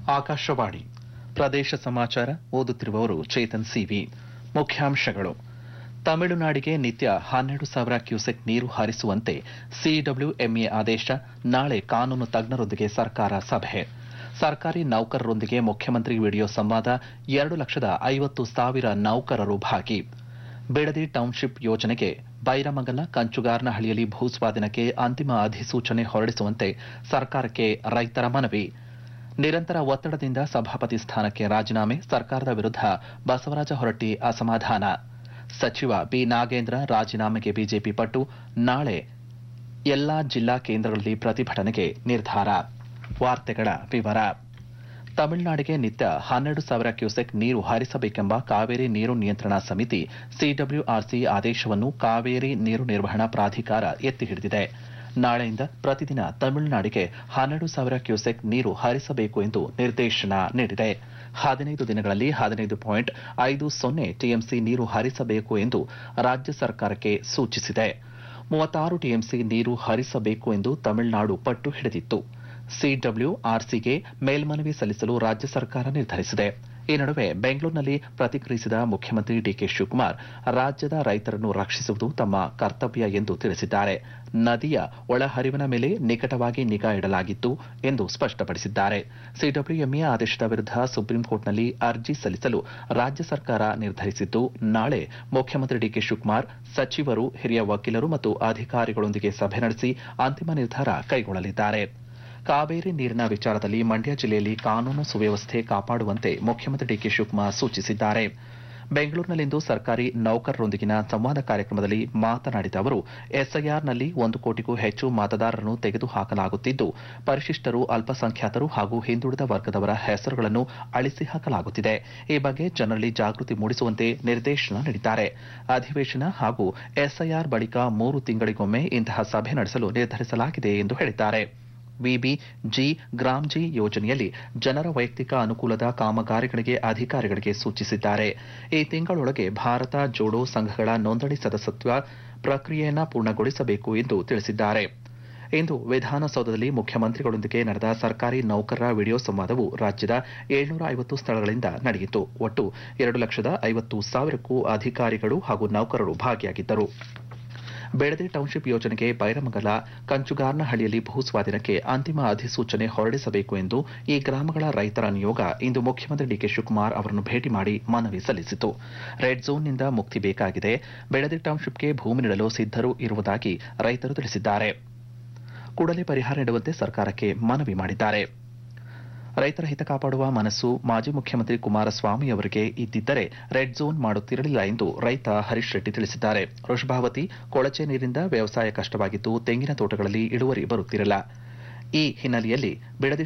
ಆಕಾಶವಾಣಿ ಪ್ರದೇಶ ಸಮಾಚಾರ ಓದುತ್ತಿರುವವರು ಚೇತನ್ ಸಿವಿ ಮುಖ್ಯಾಂಶಗಳು ತಮಿಳುನಾಡಿಗೆ ನಿತ್ಯ ಹನ್ನೆರಡು ಸಾವಿರ ಕ್ಯೂಸೆಕ್ ನೀರು ಹರಿಸುವಂತೆ ಸಿಡಬ್ಲ್ಯೂಎಂಎ ಆದೇಶ ನಾಳೆ ಕಾನೂನು ತಜ್ಞರೊಂದಿಗೆ ಸರ್ಕಾರ ಸಭೆ ಸರ್ಕಾರಿ ನೌಕರರೊಂದಿಗೆ ಮುಖ್ಯಮಂತ್ರಿ ವಿಡಿಯೋ ಸಂವಾದ ಎರಡು ಲಕ್ಷದ ಐವತ್ತು ಸಾವಿರ ನೌಕರರು ಭಾಗಿ ಬಿಡದಿ ಟೌನ್ಶಿಪ್ ಯೋಜನೆಗೆ ಬೈರಮಂಗಲ ಕಂಚುಗಾರನಹಳ್ಳಿಯಲ್ಲಿ ಭೂಸ್ವಾಧೀನಕ್ಕೆ ಅಂತಿಮ ಅಧಿಸೂಚನೆ ಹೊರಡಿಸುವಂತೆ ಸರ್ಕಾರಕ್ಕೆ ರೈತರ ಮನವಿ ನಿರಂತರ ಒತ್ತಡದಿಂದ ಸಭಾಪತಿ ಸ್ಥಾನಕ್ಕೆ ರಾಜೀನಾಮೆ ಸರ್ಕಾರದ ವಿರುದ್ಧ ಬಸವರಾಜ ಹೊರಟ್ಟಿ ಅಸಮಾಧಾನ ಸಚಿವ ಬಿ ನಾಗೇಂದ್ರ ರಾಜೀನಾಮೆಗೆ ಬಿಜೆಪಿ ಪಟ್ಟು ನಾಳೆ ಎಲ್ಲಾ ಜಿಲ್ಲಾ ಕೇಂದ್ರಗಳಲ್ಲಿ ಪ್ರತಿಭಟನೆಗೆ ನಿರ್ಧಾರ ವಾರ್ತೆಗಳ ವಿವರ ತಮಿಳುನಾಡಿಗೆ ನಿತ್ಯ ಹನ್ನೆರಡು ಸಾವಿರ ಕ್ಯೂಸೆಕ್ ನೀರು ಹರಿಸಬೇಕೆಂಬ ಕಾವೇರಿ ನೀರು ನಿಯಂತ್ರಣ ಸಮಿತಿ ಸಿಡಬ್ಲ್ಯೂಆರ್ಸಿ ಆದೇಶವನ್ನು ಕಾವೇರಿ ನೀರು ನಿರ್ವಹಣಾ ಪ್ರಾಧಿಕಾರ ಎತ್ತಿ ಹಿಡಿದಿದೆ ನಾಳೆಯಿಂದ ಪ್ರತಿದಿನ ತಮಿಳುನಾಡಿಗೆ ಹನ್ನೆರಡು ಸಾವಿರ ಕ್ಯೂಸೆಕ್ ನೀರು ಹರಿಸಬೇಕು ಎಂದು ನಿರ್ದೇಶನ ನೀಡಿದೆ ಹದಿನೈದು ದಿನಗಳಲ್ಲಿ ಹದಿನೈದು ಪಾಯಿಂಟ್ ಐದು ಸೊನ್ನೆ ಟಿಎಂಸಿ ನೀರು ಹರಿಸಬೇಕು ಎಂದು ರಾಜ್ಯ ಸರ್ಕಾರಕ್ಕೆ ಸೂಚಿಸಿದೆ ಮೂವತ್ತಾರು ಟಿಎಂಸಿ ನೀರು ಹರಿಸಬೇಕು ಎಂದು ತಮಿಳುನಾಡು ಪಟ್ಟು ಹಿಡಿದಿತ್ತು ಸಿಡಬ್ಲ್ಯೂಆರ್ಸಿಗೆ ಮೇಲ್ಮನವಿ ಸಲ್ಲಿಸಲು ರಾಜ್ಯ ಸರ್ಕಾರ ನಿರ್ಧರಿಸಿದೆ ಈ ನಡುವೆ ಬೆಂಗಳೂರಿನಲ್ಲಿ ಪ್ರತಿಕ್ರಿಯಿಸಿದ ಮುಖ್ಯಮಂತ್ರಿ ಡಿಕೆ ಶಿವಕುಮಾರ್ ರಾಜ್ಯದ ರೈತರನ್ನು ರಕ್ಷಿಸುವುದು ತಮ್ಮ ಕರ್ತವ್ಯ ಎಂದು ತಿಳಿಸಿದ್ದಾರೆ ನದಿಯ ಒಳಹರಿವಿನ ಮೇಲೆ ನಿಕಟವಾಗಿ ನಿಗಾ ಇಡಲಾಗಿತ್ತು ಎಂದು ಸ್ಪಷ್ಟಪಡಿಸಿದ್ದಾರೆ ಸಿಡಬ್ಲ್ಯೂಎಂಎ ಆದೇಶದ ವಿರುದ್ಧ ಸುಪ್ರೀಂಕೋರ್ಟ್ನಲ್ಲಿ ಅರ್ಜಿ ಸಲ್ಲಿಸಲು ರಾಜ್ಯ ಸರ್ಕಾರ ನಿರ್ಧರಿಸಿದ್ದು ನಾಳೆ ಮುಖ್ಯಮಂತ್ರಿ ಡಿಕೆ ಶಿವಕುಮಾರ್ ಸಚಿವರು ಹಿರಿಯ ವಕೀಲರು ಮತ್ತು ಅಧಿಕಾರಿಗಳೊಂದಿಗೆ ಸಭೆ ನಡೆಸಿ ಅಂತಿಮ ನಿರ್ಧಾರ ಕೈಗೊಳ್ಳಲಿದ್ದಾರೆ ಕಾವೇರಿ ನೀರಿನ ವಿಚಾರದಲ್ಲಿ ಮಂಡ್ಯ ಜಿಲ್ಲೆಯಲ್ಲಿ ಕಾನೂನು ಸುವ್ಯವಸ್ಥೆ ಕಾಪಾಡುವಂತೆ ಮುಖ್ಯಮಂತ್ರಿ ಡಿಕೆ ಶಿವಕುಮಾರ್ ಸೂಚಿಸಿದ್ದಾರೆ ಬೆಂಗಳೂರಿನಲ್ಲಿಂದು ಸರ್ಕಾರಿ ನೌಕರರೊಂದಿಗಿನ ಸಂವಾದ ಕಾರ್ಯಕ್ರಮದಲ್ಲಿ ಮಾತನಾಡಿದ ಅವರು ಎಸ್ಐಆರ್ನಲ್ಲಿ ಒಂದು ಕೋಟಿಗೂ ಹೆಚ್ಚು ಮತದಾರರನ್ನು ತೆಗೆದುಹಾಕಲಾಗುತ್ತಿದ್ದು ಪರಿಶಿಷ್ಟರು ಅಲ್ಪಸಂಖ್ಯಾತರು ಹಾಗೂ ಹಿಂದುಳಿದ ವರ್ಗದವರ ಹೆಸರುಗಳನ್ನು ಅಳಿಸಿ ಹಾಕಲಾಗುತ್ತಿದೆ ಈ ಬಗ್ಗೆ ಜನರಲ್ಲಿ ಜಾಗೃತಿ ಮೂಡಿಸುವಂತೆ ನಿರ್ದೇಶನ ನೀಡಿದ್ದಾರೆ ಅಧಿವೇಶನ ಹಾಗೂ ಎಸ್ಐಆರ್ ಬಳಿಕ ಮೂರು ತಿಂಗಳಿಗೊಮ್ಮೆ ಇಂತಹ ಸಭೆ ನಡೆಸಲು ನಿರ್ಧರಿಸಲಾಗಿದೆ ಎಂದು ಹೇಳಿದ್ದಾರೆ ವಿಬಿ ಜಿ ಗ್ರಾಮ್ ಜಿ ಯೋಜನೆಯಲ್ಲಿ ಜನರ ವೈಯಕ್ತಿಕ ಅನುಕೂಲದ ಕಾಮಗಾರಿಗಳಿಗೆ ಅಧಿಕಾರಿಗಳಿಗೆ ಸೂಚಿಸಿದ್ದಾರೆ ಈ ತಿಂಗಳೊಳಗೆ ಭಾರತ ಜೋಡೋ ಸಂಘಗಳ ನೋಂದಣಿ ಸದಸ್ಯತ್ವ ಪ್ರಕ್ರಿಯೆಯನ್ನು ಪೂರ್ಣಗೊಳಿಸಬೇಕು ಎಂದು ತಿಳಿಸಿದ್ದಾರೆ ಇಂದು ವಿಧಾನಸೌಧದಲ್ಲಿ ಮುಖ್ಯಮಂತ್ರಿಗಳೊಂದಿಗೆ ನಡೆದ ಸರ್ಕಾರಿ ನೌಕರರ ವಿಡಿಯೋ ಸಂವಾದವು ರಾಜ್ಯದ ಏಳ್ನೂರ ಐವತ್ತು ಸ್ಥಳಗಳಿಂದ ನಡೆಯಿತು ಒಟ್ಟು ಎರಡು ಲಕ್ಷದ ಐವತ್ತು ಸಾವಿರಕ್ಕೂ ಅಧಿಕಾರಿಗಳು ಹಾಗೂ ನೌಕರರು ಭಾಗಿಯಾಗಿದ್ದರು ಬೆಳದಿ ಟೌನ್ಶಿಪ್ ಯೋಜನೆಗೆ ಬೈರಮಂಗಲ ಕಂಚುಗಾರ್ನಹಳ್ಳಿಯಲ್ಲಿ ಭೂಸ್ವಾಧೀನಕ್ಕೆ ಅಂತಿಮ ಅಧಿಸೂಚನೆ ಹೊರಡಿಸಬೇಕು ಎಂದು ಈ ಗ್ರಾಮಗಳ ರೈತರ ನಿಯೋಗ ಇಂದು ಮುಖ್ಯಮಂತ್ರಿ ಡಿಕೆ ಶಿವಕುಮಾರ್ ಅವರನ್ನು ಭೇಟಿ ಮಾಡಿ ಮನವಿ ಸಲ್ಲಿಸಿತು ರೆಡ್ ಝೋನ್ನಿಂದ ಮುಕ್ತಿ ಬೇಕಾಗಿದೆ ಬೆಳದಿ ಟೌನ್ಶಿಪ್ಗೆ ಭೂಮಿ ನೀಡಲು ಸಿದ್ಧರು ಇರುವುದಾಗಿ ರೈತರು ತಿಳಿಸಿದ್ದಾರೆ ಕೂಡಲೇ ಪರಿಹಾರ ನೀಡುವಂತೆ ಸರ್ಕಾರಕ್ಕೆ ಮನವಿ ಮಾಡಿದ್ದಾರೆ ರೈತರ ಹಿತ ಕಾಪಾಡುವ ಮನಸ್ಸು ಮಾಜಿ ಮುಖ್ಯಮಂತ್ರಿ ಕುಮಾರಸ್ವಾಮಿ ಅವರಿಗೆ ಇದ್ದಿದ್ದರೆ ರೆಡ್ ಝೋನ್ ಮಾಡುತ್ತಿರಲಿಲ್ಲ ಎಂದು ರೈತ ಹರೀಶ್ ರೆಡ್ಡಿ ತಿಳಿಸಿದ್ದಾರೆ ವೃಷಭಾವತಿ ಕೊಳಚೆ ನೀರಿನಿಂದ ವ್ಯವಸಾಯ ಕಷ್ಟವಾಗಿದ್ದು ತೆಂಗಿನ ತೋಟಗಳಲ್ಲಿ ಇಳುವರಿ ಬರುತ್ತಿರಲಿಲ್ಲ ಈ ಹಿನ್ನೆಲೆಯಲ್ಲಿ ಬಿಡದಿ